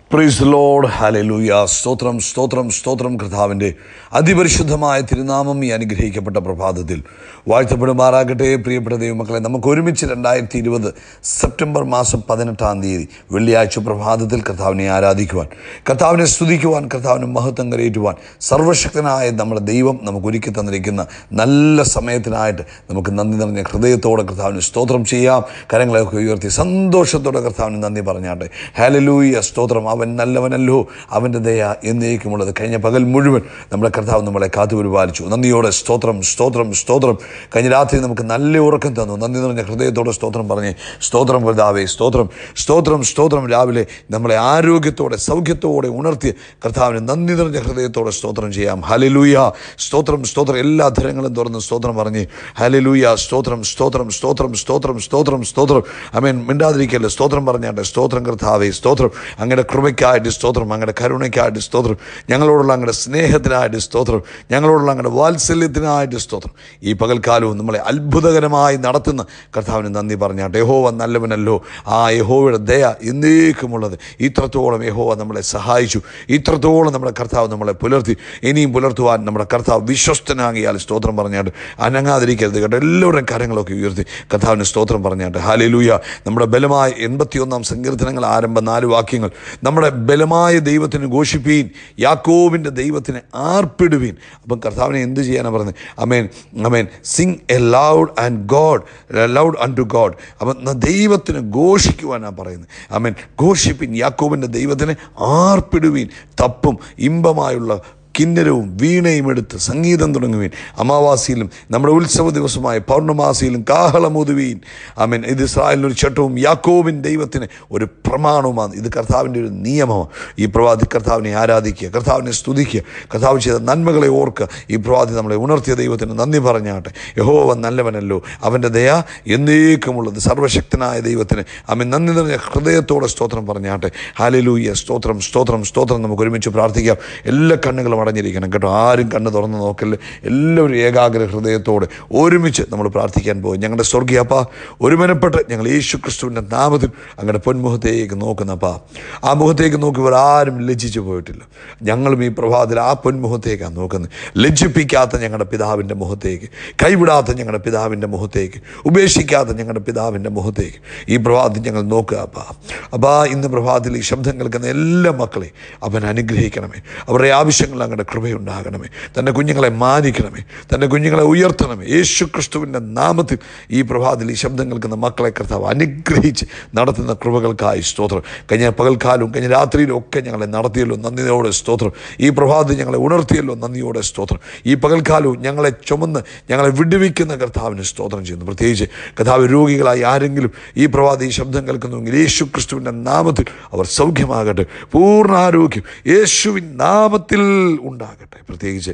പ്രീസ് Lord hallelujah സ്തോത്രം സ്തോത്രം സ്തോത്രം കർത്താവിൻ്റെ അതിപരിശുദ്ധമായ തിരുനാമം ഈ അനുഗ്രഹിക്കപ്പെട്ട പ്രഭാതത്തിൽ വാഴ്ത്തപ്പെടുമാറാകട്ടെ പ്രിയപ്പെട്ട ദൈവമക്കളെ നമുക്ക് ഒരുമിച്ച് രണ്ടായിരത്തി ഇരുപത് സെപ്റ്റംബർ മാസം പതിനെട്ടാം തീയതി വെള്ളിയാഴ്ച പ്രഭാതത്തിൽ കർത്താവിനെ ആരാധിക്കുവാൻ കർത്താവിനെ സ്തുതിക്കുവാൻ കർത്താവിന് മഹത്വം കരയേറ്റുവാൻ സർവശക്തനായ നമ്മുടെ ദൈവം നമുക്ക് ഒരുക്കി തന്നിരിക്കുന്ന നല്ല സമയത്തിനായിട്ട് നമുക്ക് നന്ദി നിറഞ്ഞ ഹൃദയത്തോടെ കർത്താവിന് സ്തോത്രം ചെയ്യാം കരങ്ങളെയൊക്കെ ഉയർത്തി സന്തോഷത്തോടെ കർത്താവിന് നന്ദി പറഞ്ഞാട്ടെ ഹാലലൂയ സ്തോത്രം അവൻ നല്ലവനല്ലോ അവൻ്റെ ദയ എന്നേക്കുമുള്ളത് കഴിഞ്ഞ പകൽ മുഴുവൻ നമ്മുടെ കർത്താവ് നമ്മളെ കാത്തു പരിപാലിച്ചു നന്ദിയോടെ സ്തോത്രം സ്തോത്രം സ്തോത്രം കഴിഞ്ഞ രാത്രി നമുക്ക് നല്ല ഉറക്കം തന്നു നന്ദി നിറഞ്ഞ ഹൃദയത്തോടെ സ്തോത്രം പറഞ്ഞ് സ്തോത്രം കർത്താവേ സ്തോത്രം സ്തോത്രം സ്തോത്രം രാവിലെ നമ്മളെ ആരോഗ്യത്തോടെ സൗഖ്യത്തോടെ ഉണർത്തി കർത്താവിന് നന്ദി നിറഞ്ഞ ഹൃദയത്തോടെ സ്തോത്രം ചെയ്യാം ഹലലൂയ സ്തോത്രം സ്തോത്രം എല്ലാ ധരങ്ങളും തുറന്ന് സ്തോത്രം പറഞ്ഞ് ഹലലൂയ സ്തോത്രം സ്തോത്രം സ്തോത്രം സ്തോത്രം സ്തോത്രം സ്തോത്രം അമേൻ മിണ്ടാതിരിക്കല്ലേ സ്തോത്രം പറഞ്ഞാട്ടെ സ്തോത്രം കർത്താവേ സ്തോത്രം അങ്ങയുടെ കൃപയ്ക്കായിട്ട് സ്തോത്രം അങ്ങയുടെ കരുണയ്ക്കായിട്ട് സ്തോത്രം ഞങ്ങളോടുള്ള അങ്ങയുടെ സ്നേഹത്തിനായിട്ട് സ്തോത്രം ഞങ്ങളോടുള്ള അങ്ങയുടെ വാത്സല്യത്തിനായിട്ട് സ്തോത്രം ഈ പകൽക്കാലവും നമ്മളെ അത്ഭുതകരമായി നടത്തുന്ന കർത്താവിന് നന്ദി പറഞ്ഞാട്ടെ യഹോവ നല്ലവനല്ലോ ആ യഹോവയുടെ ദയ എന്നേക്കുമുള്ളത് ഇത്രത്തോളം യഹോവ നമ്മളെ സഹായിച്ചു ഇത്രത്തോളം നമ്മുടെ കർത്താവ് നമ്മളെ പുലർത്തി ഇനിയും പുലർത്തുവാൻ നമ്മുടെ കർത്താവ് വിശ്വസ്തനാകിയാൽ സ്തോത്രം പറഞ്ഞാട്ട് അനങ്ങാതിരിക്കരുത് കേട്ടോ എല്ലാവരുടെയും കാര്യങ്ങളൊക്കെ ഉയർത്തി കർത്താവിന് സ്തോത്രം പറഞ്ഞാട്ട് ഹാലലൂയ നമ്മുടെ ബലമായ എൺപത്തിയൊന്നാം സങ്കീർത്തനങ്ങൾ ആരംഭ നാല് വാക്യങ്ങൾ നമ്മുടെ ബലമായ ദൈവത്തിന് ഘോഷിപ്പീൻ യാക്കോവിൻ്റെ ദൈവത്തിന് ആർപ്പിടുവീൻ അപ്പം കർത്താവിനെ എന്ത് ചെയ്യാനാണ് പറയുന്നത് അമേൻ അമേൻ sing aloud and God loud unto God അപ്പം ദൈവത്തിന് ഘോഷിക്കുവാനാണ് പറയുന്നത് അമേൻ ഘോഷിപ്പിൻ യാക്കോവിൻ്റെ ദൈവത്തിന് ആർപ്പിടുവീൻ തപ്പും ഇമ്പമായുള്ള കിന്നരവും വീണയും എടുത്ത് സംഗീതം തുടങ്ങുവീൻ അമാവാസിയിലും നമ്മുടെ ഉത്സവ ദിവസമായ പൗർണമാസിയിലും കാഹളമുതുവീൻ ആമേൻ ഇത് ഇസ്രായേലിന് ഒരു ചട്ടവും യാക്കോബിൻ ദൈവത്തിന് ഒരു പ്രമാണവുമാണ് ഇത് കർത്താവിൻ്റെ ഒരു നിയമമാണ് ഈ പ്രവാദി കർത്താവിനെ ആരാധിക്കുക കർത്താവിനെ സ്തുതിക്കുക കർത്താവ് ചെയ്ത നന്മകളെ ഓർക്കുക ഈ പ്രവാദി നമ്മളെ ഉണർത്തിയ ദൈവത്തിന് നന്ദി പറഞ്ഞാട്ടെ യഹോവ നല്ലവനല്ലോ അവൻ്റെ ദയ എന്നേക്കുമുള്ളത് സർവശക്തനായ ദൈവത്തിന് അവൻ നന്ദി നിറഞ്ഞ ഹൃദയത്തോടെ സ്തോത്രം പറഞ്ഞാട്ടെ ഹാലലൂയ സ്തോത്രം സ്തോത്രം സ്തോത്രം നമുക്ക് ഒരുമിച്ച് പ്രാർത്ഥിക്കാം എല്ലാ കണ്ണുകളും അടഞ്ഞിരിക്കണം കേട്ടോ ആരും കണ്ണ് തുറന്ന് നോക്കല്ലേ എല്ലാവരും ഏകാഗ്ര ഹൃദയത്തോടെ ഒരുമിച്ച് നമ്മൾ പ്രാർത്ഥിക്കാൻ പോകും ഞങ്ങളുടെ സ്വർഗീയപ്പ ഒരുമനപ്പെട്ട് ഞങ്ങൾ യേശു ക്രിസ്തുവിൻ്റെ നാമത്തിൽ അങ്ങയുടെ പൊന്മുഖത്തേക്ക് നോക്കുന്നപ്പാ ആ മുഖത്തേക്ക് നോക്കിയവർ ആരും ലജ്ജിച്ചു പോയിട്ടില്ല ഞങ്ങളും ഈ പ്രഭാതത്തിൽ ആ പൊന്മുഖത്തേക്കാണ് നോക്കുന്നത് ലജ്ജിപ്പിക്കാത്ത ഞങ്ങളുടെ പിതാവിൻ്റെ മുഖത്തേക്ക് കൈവിടാത്ത ഞങ്ങളുടെ പിതാവിൻ്റെ മുഖത്തേക്ക് ഉപേക്ഷിക്കാത്ത ഞങ്ങളുടെ പിതാവിൻ്റെ മുഖത്തേക്ക് ഈ പ്രഭാതത്തിൽ ഞങ്ങൾ നോക്കുക അപ്പാ അപ്പാ ഇന്ന് പ്രഭാതത്തിൽ ഈ ശബ്ദം കേൾക്കുന്ന എല്ലാ മക്കളെയും അവൻ അനുഗ്രഹിക്കണമേ അവരുടെ ആവശ്യങ്ങൾ അങ്ങയുടെ കൃപയുണ്ടാകണമേ തൻ്റെ കുഞ്ഞുങ്ങളെ മാനിക്കണമേ തൻ്റെ കുഞ്ഞുങ്ങളെ ഉയർത്തണമേ യേശു ക്രിസ്തുവിൻ്റെ നാമത്തിൽ ഈ പ്രഭാതത്തിൽ ഈ ശബ്ദം കേൾക്കുന്ന മക്കളെ കർത്താവ് അനുഗ്രഹിച്ച് നടത്തുന്ന കൃപകൾക്കായി സ്തോത്രം കഴിഞ്ഞ പകൽക്കാലവും കഴിഞ്ഞ രാത്രിയിലും ഒക്കെ ഞങ്ങളെ നടത്തിയല്ലോ നന്ദിയോടെ സ്തോത്രം ഈ പ്രഭാതത്തിൽ ഞങ്ങളെ ഉണർത്തിയല്ലോ നന്ദിയോടെ സ്തോത്രം ഈ പകൽക്കാലവും ഞങ്ങളെ ചുമന്ന് ഞങ്ങളെ വിടുവിക്കുന്ന കർത്താവിന് സ്തോത്രം ചെയ്യുന്നു പ്രത്യേകിച്ച് കർത്താവ് രോഗികളായി ആരെങ്കിലും ഈ പ്രഭാതം ഈ ശബ്ദം കേൾക്കുന്നുവെങ്കിൽ യേശു ക്രിസ്തുവിൻ്റെ നാമത്തിൽ അവർ സൗഖ്യമാകട്ടെ പൂർണ്ണ ആരോഗ്യം യേശുവിൻ നാമത്തിൽ ഉണ്ടാകട്ടെ പ്രത്യേകിച്ച്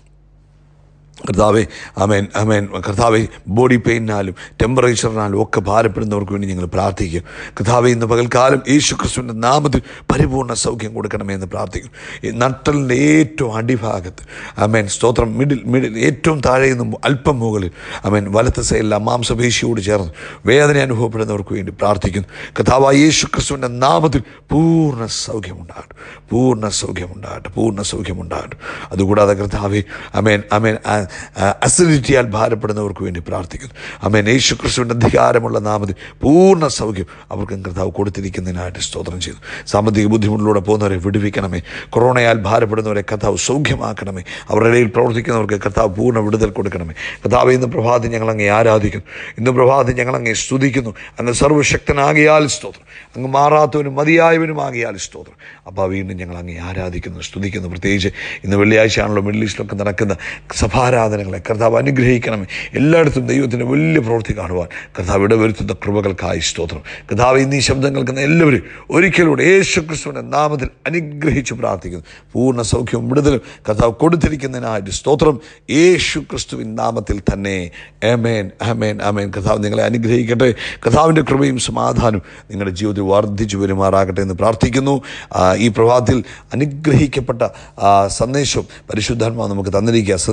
കർത്താവെ അമേൻ അമേൻ കർത്താവെ ബോഡി പെയിനാലും ടെമ്പറേച്ചറിനാലും ഒക്കെ ഭാരപ്പെടുന്നവർക്ക് വേണ്ടി ഞങ്ങൾ പ്രാർത്ഥിക്കും കർത്താവെ ഇന്ന് പകൽക്കാലം യേശു ക്രിസ്തുവിൻ്റെ നാമത്തിൽ പരിപൂർണ്ണ സൗഖ്യം കൊടുക്കണമേ എന്ന് പ്രാർത്ഥിക്കും ഈ നട്ടലിൻ്റെ ഏറ്റവും അടിഭാഗത്ത് അമേൻ സ്തോത്രം മിഡിൽ മിഡിൽ ഏറ്റവും താഴെ നിന്നും അല്പം മുകളിൽ അമേൻ വലത്ത് സൈഡിൽ മാംസപേശിയോട് ചേർന്ന് വേദന അനുഭവപ്പെടുന്നവർക്ക് വേണ്ടി പ്രാർത്ഥിക്കുന്നു കർത്താവ് യേശു ക്രിസ്തുവിൻ്റെ നാമത്തിൽ പൂർണ്ണ സൗഖ്യമുണ്ടാകട്ടെ പൂർണ്ണ സൗഖ്യമുണ്ടാകട്ടെ പൂർണ്ണ സൗഖ്യമുണ്ടാകട്ടെ അതുകൂടാതെ കർത്താവെ അമേൻ അമേൻ അസിഡിറ്റിയാൽ ഭാരപ്പെടുന്നവർക്ക് വേണ്ടി പ്രാർത്ഥിക്കുന്നു അമേൻ യേശു ക്രിസ്തുവിൻ്റെ അധികാരമുള്ള നാമത്തിൽ പൂർണ്ണ സൗഖ്യം അവർക്ക് കർത്താവ് കൊടുത്തിരിക്കുന്നതിനായിട്ട് സ്തോത്രം ചെയ്തു സാമ്പത്തിക ബുദ്ധിമുട്ടിലൂടെ പോകുന്നവരെ വിടുവിക്കണമേ കൊറോണയാൽ ഭാരപ്പെടുന്നവരെ കർത്താവ് സൗഖ്യമാക്കണമേ അവരുടെ ഇടയിൽ പ്രവർത്തിക്കുന്നവർക്ക് കർത്താവ് പൂർണ്ണ വിടുതൽ കൊടുക്കണമേ കർത്താവ് ഇന്ന് പ്രഭാതം ഞങ്ങൾ അങ്ങേ ആരാധിക്കുന്നു ഇന്ന് പ്രഭാതം ഞങ്ങൾ അങ്ങേ സ്തുതിക്കുന്നു അങ്ങ് സർവശക്തനാകിയാൽ സ്തോത്രം അങ്ങ് മാറാത്തവനും മതിയായവനുമാകിയാൽ സ്തോത്രം അപ്പോൾ വീണ്ടും ഞങ്ങൾ അങ്ങേ ആരാധിക്കുന്നു സ്തുതിക്കുന്നു പ്രത്യേകിച്ച് ഇന്ന് വെള്ളിയാഴ്ചയാണല്ലോ മിഡിൽ ഈസ്റ്റിലൊക്കെ നടക്കുന്ന സഭാരാധനകളെ കർത്താവ് അനുഗ്രഹിക്കണമേ എല്ലായിടത്തും ദൈവത്തിൻ്റെ വലിയ പ്രവൃത്തി കാണുവാൻ കർത്താവ് ഇടവരുത്തുന്ന കൃപകൾക്കായി സ്തോത്രം കർത്താവ് ഇന്ന് ഈ ശബ്ദം കേൾക്കുന്ന എല്ലാവരും ഒരിക്കലൂടെ യേശു ക്രിസ്തുവിൻ്റെ നാമത്തിൽ അനുഗ്രഹിച്ച് പ്രാർത്ഥിക്കുന്നു പൂർണ്ണ സൗഖ്യവും വിടുതലും കർത്താവ് കൊടുത്തിരിക്കുന്നതിനായിട്ട് സ്തോത്രം യേശു ക്രിസ്തുവിൻ നാമത്തിൽ തന്നെ അമേൻ അമേൻ അമേൻ കർത്താവ് നിങ്ങളെ അനുഗ്രഹിക്കട്ടെ കർത്താവിൻ്റെ കൃപയും സമാധാനവും നിങ്ങളുടെ ജീവിതത്തിൽ വർദ്ധിച്ചു വരുമാറാകട്ടെ എന്ന് പ്രാർത്ഥിക്കുന്നു ആ, ഈ പ്രഭാതത്തിൽ അനുഗ്രഹിക്കപ്പെട്ട ആ, സന്ദേശവും പരിശുദ്ധാത്മാവ് നമുക്ക് തന്നിരിക്കുക ശ്രദ്ധിച്ചാട്ടെ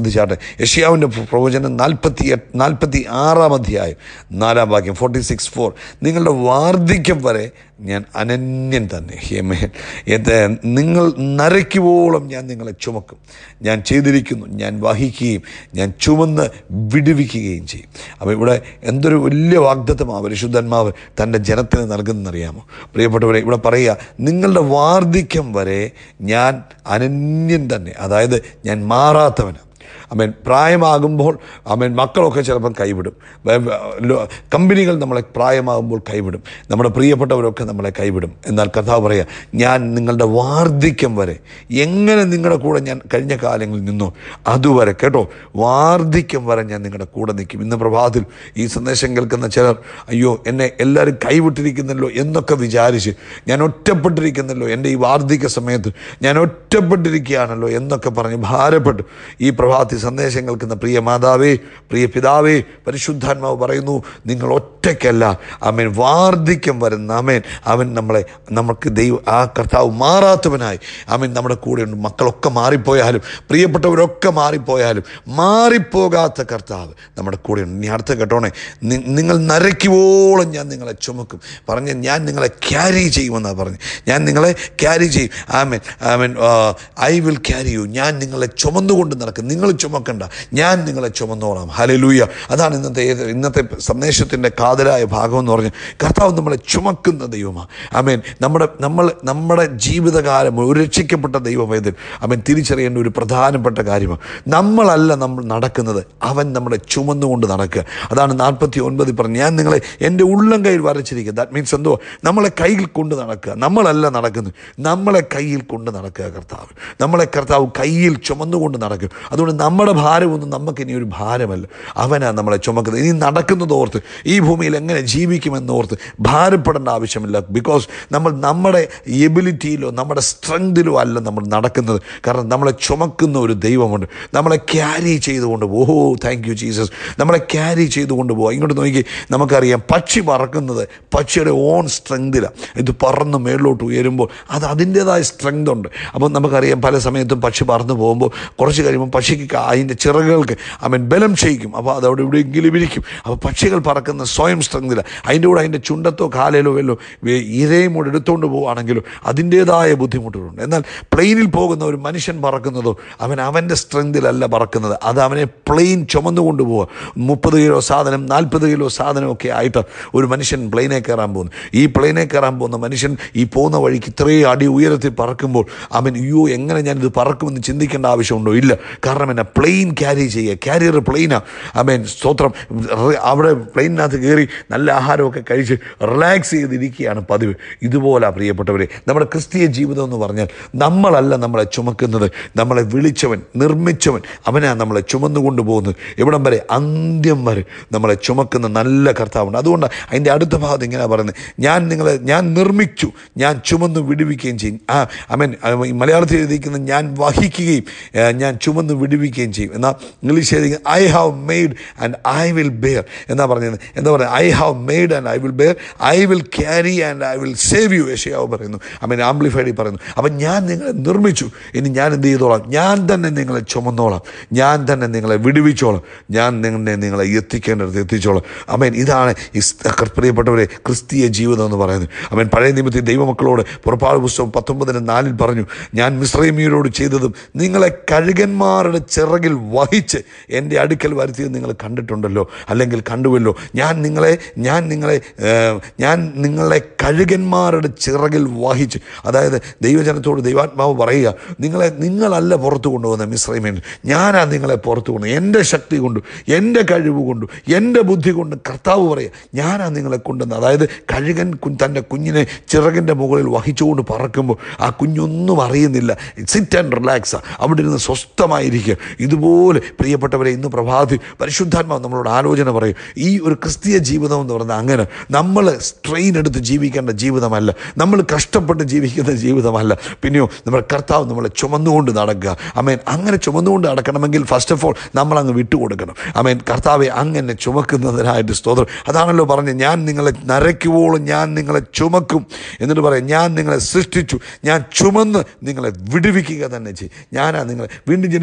യഷ്യാവിൻ്റെ പ്രവചനം നാൽപ്പത്തി എട്ട് നാൽപ്പത്തി ആറാം അധ്യായം നാലാം വാക്യം ഫോർട്ടി സിക്സ് ഫോർ നിങ്ങളുടെ വാർദ്ധക്യം വരെ ഞാൻ അനന്യൻ തന്നെ ഹേമേൻ ഇത് നിങ്ങൾ നരയ്ക്കുവോളം ഞാൻ നിങ്ങളെ ചുമക്കും ഞാൻ ചെയ്തിരിക്കുന്നു ഞാൻ വഹിക്കുകയും ഞാൻ ചുമന്ന് വിടുവിക്കുകയും ചെയ്യും അപ്പോൾ ഇവിടെ എന്തൊരു വലിയ വാഗ്ദത്തമാണ് പരിശുദ്ധന്മാവ് തൻ്റെ ജനത്തിന് നൽകുന്നറിയാമോ പ്രിയപ്പെട്ടവരെ ഇവിടെ പറയുക നിങ്ങളുടെ വാർദ്ധക്യം വരെ ഞാൻ അനന്യൻ തന്നെ അതായത് ഞാൻ മാറാത്തവനാണ് അമേൻ പ്രായമാകുമ്പോൾ അമേൻ മക്കളൊക്കെ ചിലപ്പം കൈവിടും വേ- വേ- ലോ- കമ്പനികൾ നമ്മളെ പ്രായമാകുമ്പോൾ കൈവിടും നമ്മുടെ പ്രിയപ്പെട്ടവരൊക്കെ നമ്മളെ കൈവിടും എന്നാൽ കഥാവ് പറയുക ഞാൻ നിങ്ങളുടെ വാർദ്ധക്യം വരെ എങ്ങനെ നിങ്ങളുടെ കൂടെ ഞാൻ കഴിഞ്ഞ കാലങ്ങളിൽ നിന്നോ അതുവരെ കേട്ടോ വാർദ്ധക്യം വരെ ഞാൻ നിങ്ങളുടെ കൂടെ നിൽക്കും ഇന്ന് പ്രഭാതത്തിൽ ഈ സന്ദേശം കേൾക്കുന്ന ചിലർ അയ്യോ എന്നെ എല്ലാവരും കൈവിട്ടിരിക്കുന്നല്ലോ എന്നൊക്കെ വിചാരിച്ച് ഞാൻ ഒറ്റപ്പെട്ടിരിക്കുന്നല്ലോ എൻ്റെ ഈ വാർദ്ധക്യ സമയത്ത് ഞാൻ ഒറ്റപ്പെട്ടിരിക്കുകയാണല്ലോ എന്നൊക്കെ പറഞ്ഞ് ഭാരപ്പെട്ടു ഈ പ്രഭാതി സന്ദേശം കേൾക്കുന്ന പ്രിയ മാതാവേ പ്രിയ പിതാവേ പരിശുദ്ധാത്മാവ് പറയുന്നു നിങ്ങൾ ഒറ്റയ്ക്കല്ല അമേൻ വാർദ്ധക്യം വരുന്ന അമേൻ അവൻ നമ്മളെ നമുക്ക് ദൈവം ആ കർത്താവ് മാറാത്തവനായി അമേൻ നമ്മുടെ കൂടെയുണ്ട് മക്കളൊക്കെ മാറിപ്പോയാലും പ്രിയപ്പെട്ടവരൊക്കെ മാറിപ്പോയാലും മാറിപ്പോകാത്ത കർത്താവ് നമ്മുടെ കൂടെയുണ്ട് ഇനി അടുത്ത കേട്ടോണേ നി- നിങ്ങൾ നരയ്ക്കുവോളം ഞാൻ നിങ്ങളെ ചുമക്കും പറഞ്ഞ് ഞാൻ നിങ്ങളെ ക്യാരി ചെയ്യുമെന്നാണ് പറഞ്ഞു ഞാൻ നിങ്ങളെ ക്യാരി ചെയ്യും ആമേൻ ആമേൻ ഐ വിൽ ക്യാരി യു ഞാൻ നിങ്ങളെ ചുമന്നുകൊണ്ട് നടക്കും നിങ്ങൾ ചുമക്കണ്ട ഞാൻ നിങ്ങളെ ചുമന്നോളാം ഹലലൂയ അതാണ് ഇന്നത്തെ ഏത് ഇന്നത്തെ സന്ദേശത്തിൻ്റെ കാതലായ ഭാഗം എന്ന് പറഞ്ഞ് കർത്താവ് നമ്മളെ ചുമക്കുന്ന ദൈവമാണ് ആമേൻ നമ്മുടെ നമ്മൾ നമ്മുടെ ജീവിതകാലം ഒരു രക്ഷിക്കപ്പെട്ട ദൈവവേദൻ അവൻ തിരിച്ചറിയേണ്ട ഒരു പ്രധാനപ്പെട്ട കാര്യമാണ് നമ്മളല്ല നമ്മൾ നടക്കുന്നത് അവൻ നമ്മളെ ചുമന്നുകൊണ്ട് നടക്കുക അതാണ് നാൽപ്പത്തി ഒൻപതിൽ പറഞ്ഞു ഞാൻ നിങ്ങളെ എൻ്റെ ഉള്ളം കയ്യിൽ വരച്ചിരിക്കുക ദാറ്റ് മീൻസ് എന്തോ നമ്മളെ കയ്യിൽ കൊണ്ട് നടക്കുക നമ്മളല്ല നടക്കുന്നത് നമ്മളെ കയ്യിൽ കൊണ്ട് നടക്കുക കർത്താവ് നമ്മളെ കർത്താവ് കയ്യിൽ ചുമന്നുകൊണ്ട് നടക്കും അതുകൊണ്ട് നമ്മുടെ ഭാരമൊന്നും നമുക്ക് ഇനി ഒരു ഭാരമല്ല അവനാണ് നമ്മളെ ചുമക്കുന്നത് ഇനി നടക്കുന്നത് ഓർത്ത് ഈ ഭൂമിയിൽ എങ്ങനെ ജീവിക്കുമെന്നോർത്ത് ഭാരപ്പെടേണ്ട ആവശ്യമില്ല ബിക്കോസ് നമ്മൾ നമ്മുടെ എബിലിറ്റിയിലോ നമ്മുടെ സ്ട്രെങ്തിലോ അല്ല നമ്മൾ നടക്കുന്നത് കാരണം നമ്മളെ ചുമക്കുന്ന ഒരു ദൈവമുണ്ട് നമ്മളെ ക്യാരി ചെയ്തുകൊണ്ട് പോകും. ഓഹോ താങ്ക് യു ജീസസ് നമ്മളെ ക്യാരി ചെയ്തുകൊണ്ട് പോകാം ഇങ്ങോട്ട് നോക്കി നമുക്കറിയാം പക്ഷി പറക്കുന്നത് പക്ഷിയുടെ ഓൺ സ്ട്രെങ്തിലാണ് ഇത് പറന്ന് മേളിലോട്ട് ഉയരുമ്പോൾ അത് അതിൻ്റേതായ സ്ട്രെങ്ത് ഉണ്ട് അപ്പോൾ നമുക്കറിയാം പല സമയത്തും പക്ഷി പറന്ന് പോകുമ്പോൾ കുറച്ച് കഴിയുമ്പോൾ പക്ഷിക്ക് ക- അതിൻ്റെ ചിറകുകൾക്ക് അവൻ ബലം ക്ഷയിക്കും അപ്പോൾ അത് അവിടെ എവിടെയെങ്കിലും ഇരിക്കും അപ്പോൾ പക്ഷികൾ പറക്കുന്ന സ്വയം സ്ട്രെങ്തിലാണ് അതിൻ്റെ കൂടെ അതിൻ്റെ ചുണ്ടത്തോ കാലയിലോ വല്ലോ വേ- ഇരയും കൂടെ എടുത്തുകൊണ്ട് പോവുകയാണെങ്കിലും അതിൻ്റേതായ ബുദ്ധിമുട്ടുകളുണ്ട് എന്നാൽ പ്ലെയിനിൽ പോകുന്ന ഒരു മനുഷ്യൻ പറക്കുന്നതോ അവൻ അവൻ്റെ സ്ട്രെങ്തിലല്ല പറക്കുന്നത് അത് അവനെ പ്ലെയിൻ ചുമന്നുകൊണ്ട് പോവുക മുപ്പത് കിലോ സാധനം നാൽപ്പത് കിലോ സാധനമൊക്കെ ആയിട്ട് ഒരു മനുഷ്യൻ പ്ലെയിനെ കയറാൻ പോകുന്നു ഈ പ്ലെയിനെ കയറാൻ പോകുന്ന മനുഷ്യൻ ഈ പോകുന്ന വഴിക്ക് ഇത്രയും അടി ഉയരത്തിൽ പറക്കുമ്പോൾ അവൻ അയ്യോ എങ്ങനെ ഞാനിത് പറക്കുമെന്ന് ചിന്തിക്കേണ്ട ആവശ്യമുണ്ടോ ഇല്ല കാരണം എന്നെ പ്ലെയിൻ ക്യാരി ചെയ്യുക ക്യാരിയർ പ്ലെയിനാണ് അവൻ സ്തോത്രം റി- അവിടെ പ്ലെയിനകത്ത് കയറി നല്ല ആഹാരമൊക്കെ കഴിച്ച് റിലാക്സ് ചെയ്തിരിക്കുകയാണ് പതിവ് ഇതുപോലെ പ്രിയപ്പെട്ടവരെ നമ്മുടെ ക്രിസ്തീയ ജീവിതം എന്ന് പറഞ്ഞാൽ നമ്മളല്ല നമ്മളെ ചുമക്കുന്നത് നമ്മളെ വിളിച്ചവൻ നിർമ്മിച്ചവൻ അവനാണ് നമ്മളെ ചുമന്നുകൊണ്ട് പോകുന്നത് ഇവിടം വരെ അന്ത്യം വരെ നമ്മളെ ചുമക്കുന്ന നല്ല കർത്താവുണ്ട് അതുകൊണ്ട് അതിൻ്റെ അടുത്ത ഭാഗത്ത് ഇങ്ങനെ പറയുന്നത് ഞാൻ നിങ്ങളെ ഞാൻ നിർമ്മിച്ചു ഞാൻ ചുമന്ന് വിടുവിക്കുകയും ചെയ്യും ആ അമേൻ ഈ മലയാളത്തിൽ എഴുതിയിരിക്കുന്ന ഞാൻ വഹിക്കുകയും ഏ, ഞാൻ ചുമന്ന് വിടുവിക്കുകയും ചെയ്യും എന്നാൽ ഇംഗ്ലീഷ് എഴുതിയിരിക്കുന്നത് I have made and I will bear എന്നാ പറഞ്ഞത് എന്താ പറയുക I have made and I will bear I will carry and I will save you യശയാവ് പറയുന്നു അമേൻ ആംപ്ലിഫൈഡ് പറയുന്നു അപ്പം ഞാൻ നിങ്ങളെ നിർമ്മിച്ചു ഇനി ഞാൻ എന്ത് ചെയ്തോളാം ഞാൻ തന്നെ നിങ്ങളെ ചുമന്നോളാം ഞാൻ തന്നെ നിങ്ങളെ വിടുവിച്ചോളാം ഞാൻ നിങ്ങളെ നിങ്ങളെ എത്തിക്കേണ്ടത് എത്തിച്ചോളാം അമേൻ ഇതാണ് ഈ സ്- പ്രിയപ്പെട്ടവരെ ക്രിസ്തീയ ജീവിതം എന്ന് പറയുന്നത് അവൻ പഴയ നിയമത്തിൽ ദൈവമക്കളോട് പുറപ്പാട് പുസ്തകം പത്തൊമ്പതിന് നാലിൽ പറഞ്ഞു ഞാൻ മിശ്രൈമിയരോട് ചെയ്തതും നിങ്ങളെ കഴുകന്മാരുടെ ചിറകിൽ വഹിച്ച് എൻ്റെ അടുക്കൽ വരുത്തിയത് നിങ്ങൾ കണ്ടിട്ടുണ്ടല്ലോ അല്ലെങ്കിൽ കണ്ടുവല്ലോ ഞാൻ നിങ്ങളെ ഞാൻ നിങ്ങളെ ഏഹ്, ഞാൻ നിങ്ങളെ കഴുകന്മാരുടെ ചിറകിൽ വഹിച്ച് അതായത് ദൈവജനത്തോട് ദൈവാത്മാവ് പറയുക നിങ്ങളെ നിങ്ങളല്ല പുറത്തു കൊണ്ടുപോകുന്ന മിശ്രൈമേൻ ഞാനാ നിങ്ങളെ പുറത്തു കൊണ്ടു എൻ്റെ ശക്തി കൊണ്ട് എൻ്റെ കഴിവ് കൊണ്ട് എൻ്റെ ബുദ്ധി കൊണ്ട് കർത്താവ് പറയുക ഞാനാ നിങ്ങളെ കൊണ്ടുവന്നത് അതായത് കഴുകൻ കു- തൻ്റെ കുഞ്ഞിനെ ചിറകിൻ്റെ മുകളിൽ വഹിച്ചുകൊണ്ട് പറക്കുമ്പോൾ ആ കുഞ്ഞൊന്നും അറിയുന്നില്ല സിറ്റ് ആൻഡ് റിലാക്സ് അവിടെ ഇരുന്ന് സ്വസ്ഥമായിരിക്കുക ഇതുപോലെ പ്രിയപ്പെട്ടവരെ ഇന്ന് പ്രഭാതി പരിശുദ്ധാത്മാവ് നമ്മളോട് ആലോചന പറയും ഈ ഒരു ക്രിസ്തീയ ജീവിതം എന്ന് പറഞ്ഞാൽ അങ്ങനെ നമ്മൾ സ്ട്രെയിൻ എടുത്ത് ജീവിക്കേണ്ട ജീവിതമല്ല നമ്മൾ കഷ്ടപ്പെട്ട് ജീവിക്കുന്ന ജീവിതമല്ല പിന്നെയോ നമ്മുടെ കർത്താവ് നമ്മളെ ചുമന്നുകൊണ്ട് നടക്കുക അമേൻ അങ്ങനെ ചുമന്നുകൊണ്ട് നടക്കണമെങ്കിൽ ഫസ്റ്റ് ഓഫ് ഓൾ നമ്മൾ അങ്ങ് വിട്ടുകൊടുക്കണം അമേൻ കർത്താവെ അങ്ങനെ ചുമക്കുന്നതിനായിട്ട് സ്തോത്രം അതാണല്ലോ പറഞ്ഞത് ഞാൻ നിങ്ങളെ നരയ്ക്കുവോളം ഞാൻ നിങ്ങളെ ചുമക്കും എന്നിട്ട് പറയാം ഞാൻ നിങ്ങളെ സൃഷ്ടിച്ചു ഞാൻ ചുമന്ന് നിങ്ങളെ വിടുവിക്കുക തന്നെ ചെയ്യും ഞാനാ നിങ്ങളെ വീണ്ടും ജനിപ്പിച്ചത് ആരാ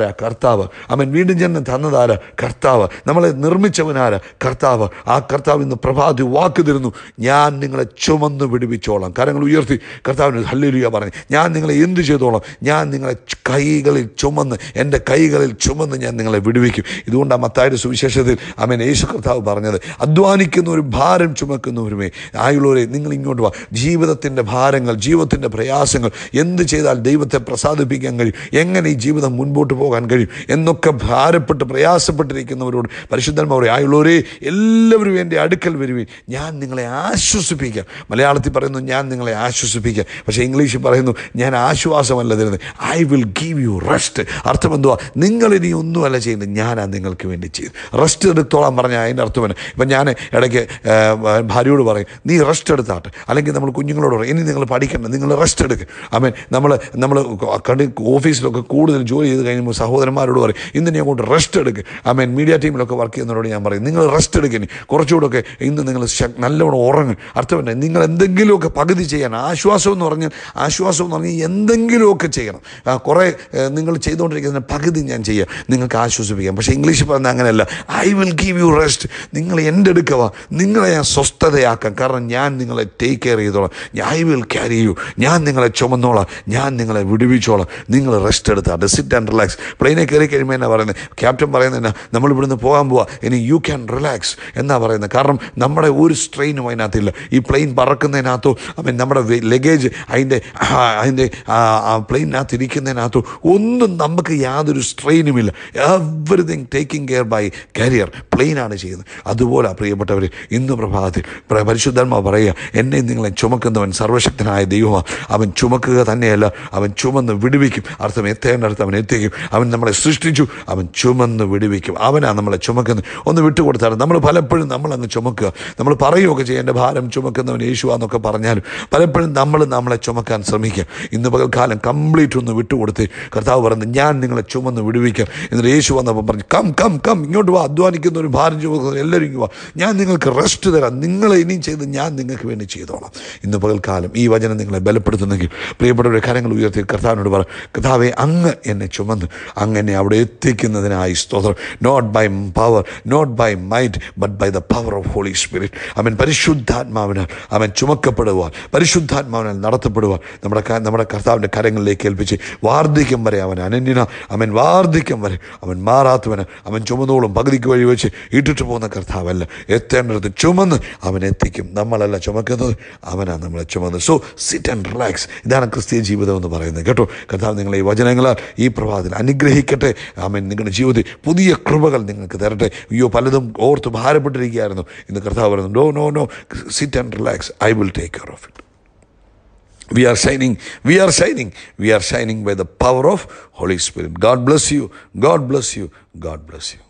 തന്നതാരാ കർത്താവ് അവൻ വീണ്ടും ജന്മം തന്നതാരാ കർത്താവ് നമ്മളെ നിർമ്മിച്ചവനാരാ കർത്താവ് ആ കർത്താവ് ഇന്ന് പ്രഭാതി വാക്ക് തരുന്നു ഞാൻ നിങ്ങളെ ചുമന്ന് വിടുവിച്ചോളാം കരങ്ങൾ ഉയർത്തി കർത്താവിന് ഹല്ലേലൂയ പറഞ്ഞു ഞാൻ നിങ്ങളെ എന്ത് ചെയ്തോളാം ഞാൻ നിങ്ങളെ ചു- കൈകളിൽ ചുമന്ന് എൻ്റെ കൈകളിൽ ചുമന്ന് ഞാൻ നിങ്ങളെ വിടുവിക്കും ഇതുകൊണ്ടാണ് മത്തായുടെ സുവിശേഷത്തിൽ അവൻ യേശു കർത്താവ് പറഞ്ഞത് അധ്വാനിക്കുന്ന ഒരു ഭാരം ചുമക്കുന്നവരുമേ ആയുള്ളവരെ നിങ്ങൾ ഇങ്ങോട്ട് വാ ജീവിതത്തിൻ്റെ ഭാരങ്ങൾ ജീവിതത്തിൻ്റെ പ്രയാസങ്ങൾ എന്ത് ചെയ്താൽ ദൈവത്തെ പ്രസാദിപ്പിക്കാൻ കഴിയും എങ്ങനെ ഈ ജീവിതം മുൻപോട്ട് പോകാൻ കഴിയും എന്നൊക്കെ ഭാരപ്പെട്ട് പ്രയാസപ്പെട്ടിരിക്കുന്നവരോട് പരിശുദ്ധന്മാരെ ആയുള്ളവരെ എല്ലാവരും എൻ്റെ അടുക്കൽ വരുവിൻ ഞാൻ നിങ്ങളെ ആശ്വസിപ്പിക്കാം മലയാളത്തിൽ പറയുന്നു ഞാൻ നിങ്ങളെ ആശ്വസിപ്പിക്കാം പക്ഷേ ഇംഗ്ലീഷിൽ പറയുന്നു ഞാൻ ആശ്വാസമല്ല തരുന്നത് I will give you rest അർത്ഥം എന്തുവാ നിങ്ങൾ ഇനി ഒന്നുമല്ല ചെയ്യുന്നത് ഞാനാ നിങ്ങൾക്ക് വേണ്ടി ചെയ്തു റെസ്റ്റ് എടുത്തോളാം പറഞ്ഞാൽ അതിൻ്റെ അർത്ഥം തന്നെ ഇപ്പം ഞാൻ ഇടയ്ക്ക് ആ, ഭാര്യയോട് പറയും നീ റെസ്റ്റ് എടുത്താട്ടെ അല്ലെങ്കിൽ നമ്മൾ കുഞ്ഞുങ്ങളോട് പറയും ഇനി നിങ്ങൾ പഠിക്കണ്ട നിങ്ങൾ റെസ്റ്റ് എടുക്കുക അമേൻ നമ്മൾ നമ്മൾ കണ്ടി ഓഫീസിലൊക്കെ കൂടുതൽ ജോലി ചെയ്ത് കഴിയുമ്പോൾ സഹോദരന്മാരോട് പറയും ഇന്ന് നീ അങ്ങോട്ട് റെസ്റ്റ് എടുക്കുക അമേൻ മീഡിയ ടീമിലൊക്കെ വർക്ക് ചെയ്യുന്നവരോട് ഞാൻ പറയും നിങ്ങൾ റെസ്റ്റ് എടുക്കുക ഇനി കുറച്ചുകൂടെയൊക്കെ ഇന്ന് നിങ്ങൾ ശ- നല്ലോണം ഉറങ്ങും അർത്ഥം തന്നെ നിങ്ങൾ എന്തെങ്കിലുമൊക്കെ പകുതി ചെയ്യാൻ ആശ്വാസം എന്ന് പറഞ്ഞാൽ ആശ്വാസം എന്ന് പറഞ്ഞാൽ എന്തെങ്കിലുമൊക്കെ ചെയ്യണം ആ, കുറേ ഏ, നിങ്ങൾ ചെയ്തുകൊണ്ടിരിക്കുന്നതിന് പകുതി ഞാൻ ചെയ്യാം നിങ്ങൾക്ക് ആശ്വസിപ്പിക്കാം പക്ഷേ ഇംഗ്ലീഷിൽ പറഞ്ഞാൽ അങ്ങനെയല്ല I will give you rest നിങ്ങൾ എൻ്റെ അടുക്കവ നിങ്ങളെ ഞാൻ സ്വസ്ഥതയാക്കാം കാരണം ഞാൻ നിങ്ങളെ ടേക്ക് കെയർ ചെയ്തോളാം ഐ വിൽ ക്യാരി യു ഞാൻ നിങ്ങളെ ചുമന്നോളാം ഞാൻ നിങ്ങളെ വിടുവിച്ചോളാം നിങ്ങൾ റെസ്റ്റ് എടുത്താട്ടെ സിറ്റ് ആൻഡ് റിലാക്സ് പ്ലെയിനെ കയറി കഴിയുമ്പോൾ എന്നാ പറയുന്നത് ക്യാപ്റ്റൻ പറയുന്നത് എന്നാ നമ്മൾ ഇവിടുന്ന് പോകാൻ പോവാ ഇനി യു ക്യാൻ റിലാക്സ് എന്നാ പറയുന്നത് കാരണം നമ്മുടെ ഒരു സ്ട്രെയിനും അതിനകത്തില്ല ഈ പ്ലെയിൻ പറക്കുന്നതിനകത്തോ അവൻ നമ്മുടെ ലഗേജ് അതിൻ്റെ അതിൻ്റെ പ്ലെയിനകത്ത് ഇരിക്കുന്നതിനകത്തോ ഒന്നും നമുക്ക് യാതൊരു സ്ട്രെയിനുമില്ല everything taking care by carrier പ്ലെയിനാണ് ചെയ്യുന്നത് അതുപോലെ പ്രിയപ്പെട്ടവർ ഇന്ന് പ്രഭാതത്തിൽ പ്ര- പരിശുദ്ധാത്മാ പറയുക എന്നെ നിങ്ങളെ ചുമക്കുന്നവൻ സർവശക്തനായ ദൈവമാണ് അവൻ ചുമക്കുക തന്നെയല്ല അവൻ ചുമന്ന് വിടുവിക്കും അർത്ഥം എത്തേണ്ടടുത്ത് അവൻ എത്തിക്കും അവൻ നമ്മളെ സൃഷ്ടിച്ചു അവൻ ചുമന്ന് വിടുവിക്കും അവനാണ് നമ്മളെ ചുമക്കുന്നത് ഒന്ന് വിട്ടുകൊടുത്താണ് നമ്മൾ പലപ്പോഴും നമ്മളങ്ങ് ചുമക്കുക നമ്മൾ പറയുകയൊക്കെ ചെയ്യും എൻ്റെ ഭാരം ചുമക്കുന്നവൻ യേശുവാന്നൊക്കെ പറഞ്ഞാലും പലപ്പോഴും നമ്മൾ നമ്മളെ ചുമക്കാൻ ശ്രമിക്കുക ഇന്ന് പകൽക്കാലം കംപ്ലീറ്റ് ഒന്ന് വിട്ടുകൊടുത്ത് കർത്താവ് പറയുന്നത് ഞാൻ നിങ്ങളെ ചുമന്ന് വിടുവിക്കാം എന്നിട്ട് യേശു വന്നപ്പോൾ പറഞ്ഞു കം കം കം ഇങ്ങോട്ട് വാ അധ്വാനിക്കുന്ന ഒരു ഭാരം ചുമക്കുന്ന എല്ലാവരും ഇങ്ങ് വാ ഞാൻ നിങ്ങൾക്ക് റെസ്റ്റ് തരാം നിങ്ങളെ ഇനിയും ചെയ്ത് ഞാൻ നിങ്ങൾക്ക് വേണ്ടി ചെയ്തോളാം ഇന്ന് പകൽക്കാലം ഈ വചനം നിങ്ങളെ ബലപ്പെടുത്തുന്നെങ്കിൽ പ്രിയപ്പെട്ടവരുടെ കരങ്ങൾ ഉയർത്തി കർത്താവിനോട് പറ കർത്താവെ അങ്ങ് എന്നെ ചുമന്ന് അങ്ങ് എന്നെ അവിടെ എത്തിക്കുന്നതിനായി സ്തോത്രം not by power not by might but by the power of holy spirit അവൻ പരിശുദ്ധാത്മാവിനാൽ അവൻ ചുമക്കപ്പെടുവാൻ പരിശുദ്ധാത്മാവിനാൽ നടത്തപ്പെടുവാൻ നമ്മുടെ ക- നമ്മുടെ കർത്താവിൻ്റെ കരങ്ങളിലേക്ക് ഏൽപ്പിച്ച് വാർദ്ധക്യം വരെ അവൻ അനന്യന അവൻ വാർദ്ധക്യം വരെ അവൻ മാറാത്തവന് അവൻ ചുമന്നോളും പകുതിക്ക് വഴി വെച്ച് ഇട്ടിട്ട് പോകുന്ന കർത്താവല്ല എത്തേണ്ടത് ചുമന്ന് അവൻ എത്തിക്കും നമ്മളല്ല ചുമക്കുന്നത് അവനാണ് നമ്മളെ ചുമന്നത് സോ സിറ്റ് ആൻഡ് റിലാക്സ് ഇതാണ് ക്രിസ്തീയ ജീവിതം എന്ന് പറയുന്നത് കേട്ടോ കർത്താവ് നിങ്ങളെ ഈ വചനങ്ങളാൽ ഈ പ്രഭാതത്തിൽ അനുഗ്രഹിക്കട്ടെ അവൻ നിങ്ങളുടെ ജീവിതത്തിൽ പുതിയ കൃപകൾ നിങ്ങൾക്ക് തരട്ടെ അയ്യോ പലതും ഓർത്ത് ഭാരപ്പെട്ടിരിക്കുകയായിരുന്നു ഇന്ന് കർത്താവ് പറയുന്നു no no no sit and relax I will take care of it we are shining we are shining we are shining by the power of holy spirit god bless you god bless you god bless you